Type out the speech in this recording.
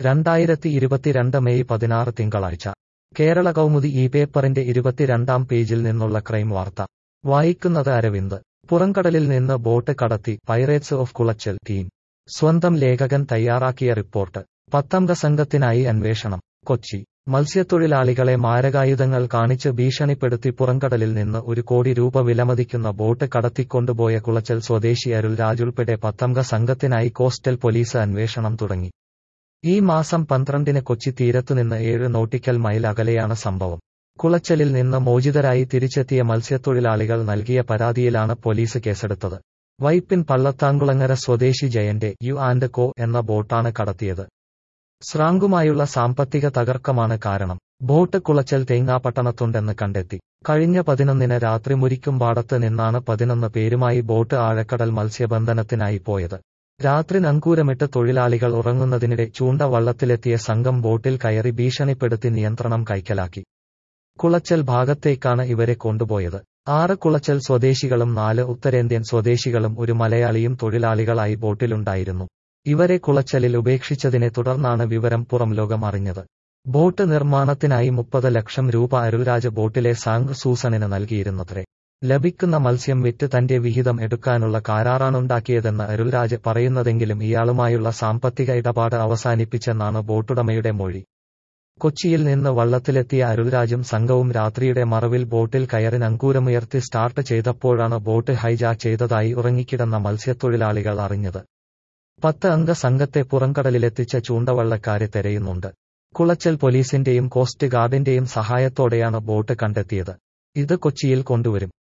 രണ്ടായിരത്തി ഇരുപത്തിരണ്ട് മെയ് പതിനാറ് തിങ്കളാഴ്ച കേരള കൗമുദി ഈ പേപ്പറിന്റെ ഇരുപത്തിരണ്ടാം പേജിൽ നിന്നുള്ള ക്രൈം വാർത്ത വായിക്കുന്നത് അരവിന്ദ് പുറംകടലിൽ നിന്ന് ബോട്ട് കടത്തി പൈറേറ്റ്സ് ഓഫ് കുളച്ചൽ ടീം സ്വന്തം ലേഖകൻ തയ്യാറാക്കിയ റിപ്പോർട്ട് പത്തംഗ സംഘത്തിനായി അന്വേഷണം കൊച്ചി മത്സ്യത്തൊഴിലാളികളെ മാരകായുധങ്ങൾ കാണിച്ച് ഭീഷണിപ്പെടുത്തി പുറംകടലിൽ നിന്ന് ഒരു കോടി രൂപ വിലമതിക്കുന്ന ബോട്ട് കടത്തിക്കൊണ്ടുപോയ കുളച്ചൽ സ്വദേശി അരുൾ രാജുൾപ്പെടെ പത്തംഗ സംഘത്തിനായി കോസ്റ്റൽ പോലീസ് അന്വേഷണം തുടങ്ങി ഈ മാസം പന്ത്രണ്ടിന് കൊച്ചി തീരത്തുനിന്ന് ഏഴ് നോട്ടിക്കൽ മൈൽ അകലെയാണ് സംഭവം കുളച്ചലിൽ നിന്ന് മോചിതരായി തിരിച്ചെത്തിയ മത്സ്യത്തൊഴിലാളികൾ നൽകിയ പരാതിയിലാണ് പോലീസ് കേസെടുത്തത് വൈപ്പിൻ പള്ളത്താങ്കുളങ്ങര സ്വദേശി ജയന്റെ യു ആൻഡ് കോ എന്ന ബോട്ടാണ് കടത്തിയത് സ്രാങ്കുമായുള്ള സാമ്പത്തിക തകർക്കമാണ് കാരണം ബോട്ട് കുളച്ചൽ തേങ്ങാപട്ടണത്തുണ്ടെന്ന് കണ്ടെത്തി കഴിഞ്ഞ പതിനൊന്നിന് രാത്രി മുരിക്കുംപാടത്ത് നിന്നാണ് പതിനൊന്ന് പേരുമായി ബോട്ട് ആഴക്കടൽ മത്സ്യബന്ധനത്തിനായി പോയത് രാത്രി നങ്കൂരമിട്ട് തൊഴിലാളികൾ ഉറങ്ങുന്നതിനിടെ ചൂണ്ട വള്ളത്തിലെത്തിയ സംഘം ബോട്ടിൽ കയറി ഭീഷണിപ്പെടുത്തി നിയന്ത്രണം കൈക്കലാക്കി കുളച്ചൽ ഭാഗത്തേക്കാണ് ഇവരെ കൊണ്ടുപോയത് ആറ് കുളച്ചൽ സ്വദേശികളും നാല് ഉത്തരേന്ത്യൻ സ്വദേശികളും ഒരു മലയാളിയും തൊഴിലാളികളായി ബോട്ടിലുണ്ടായിരുന്നു ഇവരെ കുളച്ചലിൽ ഉപേക്ഷിച്ചതിനെ തുടർന്നാണ് വിവരം പുറം ലോകം അറിഞ്ഞത് ബോട്ട് നിർമ്മാണത്തിനായി മുപ്പത് ലക്ഷം രൂപ അരുൾരാജ് ബോട്ടിലെ സാങ് സൂസണിന് നൽകിയിരുന്നത്രേ ലഭിക്കുന്ന മത്സ്യം വിറ്റ് തന്റെ വിഹിതം എടുക്കാനുള്ള കാരാറാണുണ്ടാക്കിയതെന്ന് അരുൾരാജ് പറയുന്നതെങ്കിലും ഇയാളുമായുള്ള സാമ്പത്തിക ഇടപാട് അവസാനിപ്പിച്ചെന്നാണ് ബോട്ടുടമയുടെ മൊഴി കൊച്ചിയിൽ നിന്ന് വള്ളത്തിലെത്തിയ അരുൾരാജും സംഘവും രാത്രിയുടെ മറവിൽ ബോട്ടിൽ കയറി നങ്കൂരമുയർത്തി സ്റ്റാർട്ട് ചെയ്തപ്പോഴാണ് ബോട്ട് ഹൈജാക്ക് ചെയ്തതായി ഉറങ്ങിക്കിടന്ന മത്സ്യത്തൊഴിലാളികൾ അറിഞ്ഞത് പത്ത് അംഗ സംഘത്തെ പുറംകടലിലെത്തിച്ച ചൂണ്ടവള്ളക്കാരെ തെരയുന്നുണ്ട് കുളച്ചൽ പോലീസിന്റെയും കോസ്റ്റ് ഗാർഡിന്റെയും സഹായത്തോടെയാണ് ബോട്ട് കണ്ടെത്തിയത് ഇത് കൊച്ചിയിൽ കൊണ്ടുവരും